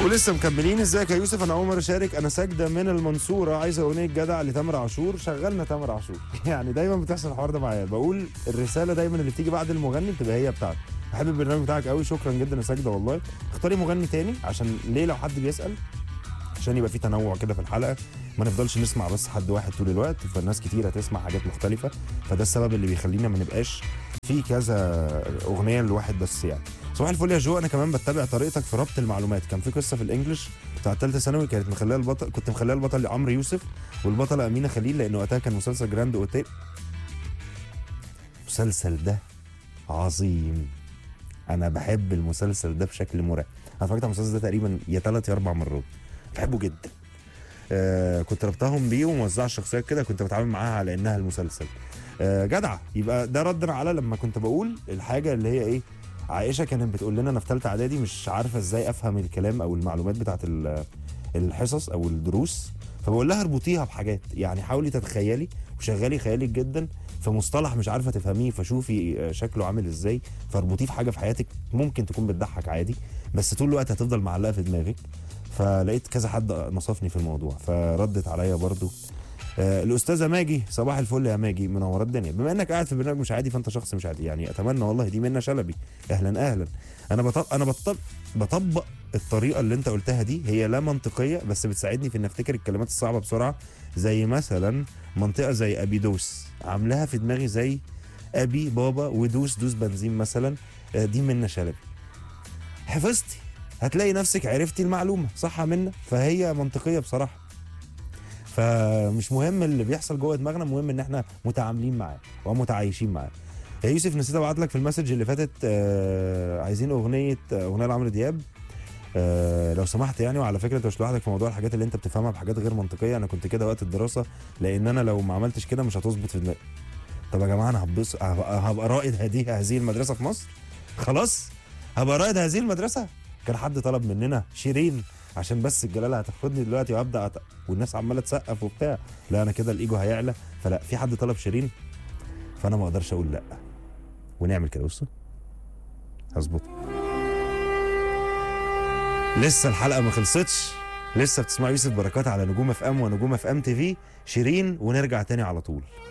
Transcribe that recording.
ولسه مكملين ازيك يا يوسف انا عمر شارك انا ساجده من المنصوره عايزه اغنيه جدع لتامر عاشور شغلنا تامر عاشور يعني دايما بتحصل الحوار ده معايا بقول الرساله دايما اللي بتيجي بعد المغني بتبقى هي بتاعته بحب البرنامج بتاعك قوي شكرا جدا يا ساجده والله اختاري مغني تاني عشان ليه لو حد بيسال عشان يبقى في تنوع كده في الحلقه ما نفضلش نسمع بس حد واحد طول الوقت فالناس كتير هتسمع حاجات مختلفه فده السبب اللي بيخلينا ما نبقاش في كذا اغنيه لواحد بس يعني صباح الفل يا جو انا كمان بتبع طريقتك في ربط المعلومات كان في قصه في الانجليش بتاع ثالثه ثانوي كانت مخليها البطل كنت مخليها البطل عمرو يوسف والبطله امينه خليل لان وقتها كان مسلسل جراند اوتيل المسلسل ده عظيم انا بحب المسلسل ده بشكل مرعب انا اتفرجت على المسلسل ده تقريبا يا ثلاث يا اربع مرات بحبه جدا آه كنت ربطهم بيه وموزع الشخصيات كده كنت بتعامل معاها على انها المسلسل آه جدعه يبقى ده ردا على لما كنت بقول الحاجه اللي هي ايه عائشه كانت بتقول لنا انا في ثالثه اعدادي مش عارفه ازاي افهم الكلام او المعلومات بتاعت ال- الحصص او الدروس فبقول لها اربطيها بحاجات يعني حاولي تتخيلي وشغلي خيالك جدا في مصطلح مش عارفه تفهميه فشوفي آه، شكله عامل ازاي فاربطيه في حاجه في حياتك ممكن تكون بتضحك عادي بس طول الوقت هتفضل معلقه في دماغك فلقيت كذا حد نصفني في الموضوع فردت عليا برضو آه، الاستاذه ماجي صباح الفل يا ماجي منوره الدنيا بما انك قاعد في برنامج مش عادي فانت شخص مش عادي يعني اتمنى والله دي منى شلبي اهلا اهلا انا بطبق انا بطبق بطبق الطريقه اللي انت قلتها دي هي لا منطقيه بس بتساعدني في ان افتكر الكلمات الصعبه بسرعه زي مثلا منطقه زي ابيدوس عاملاها في دماغي زي ابي بابا ودوس دوس بنزين مثلا آه، دي منى شلبي حفظتي هتلاقي نفسك عرفتي المعلومه صح يا منى فهي منطقيه بصراحه فمش مهم اللي بيحصل جوه دماغنا مهم ان احنا متعاملين معاه ومتعايشين معاه يا يوسف نسيت ابعت لك في المسج اللي فاتت آه عايزين اغنيه آه، اغنيه لعمرو دياب آه لو سمحت يعني وعلى فكره انت مش لوحدك في موضوع الحاجات اللي انت بتفهمها بحاجات غير منطقيه انا كنت كده وقت الدراسه لان انا لو ما عملتش كده مش هتظبط في دماغي طب يا جماعه انا هبص هبقى, هبقى رائد هذه هذه المدرسه في مصر خلاص هبقى رائد هذه المدرسه كان حد طلب مننا شيرين عشان بس الجلاله هتاخدني دلوقتي وابدا أت... والناس عماله تسقف وبتاع لا انا كده الايجو هيعلى فلا في حد طلب شيرين فانا ما اقدرش اقول لا ونعمل كده بصوا هظبط لسه الحلقه ما خلصتش لسه بتسمعوا يوسف بركات على نجوم اف ام ونجوم اف ام تي في شيرين ونرجع تاني على طول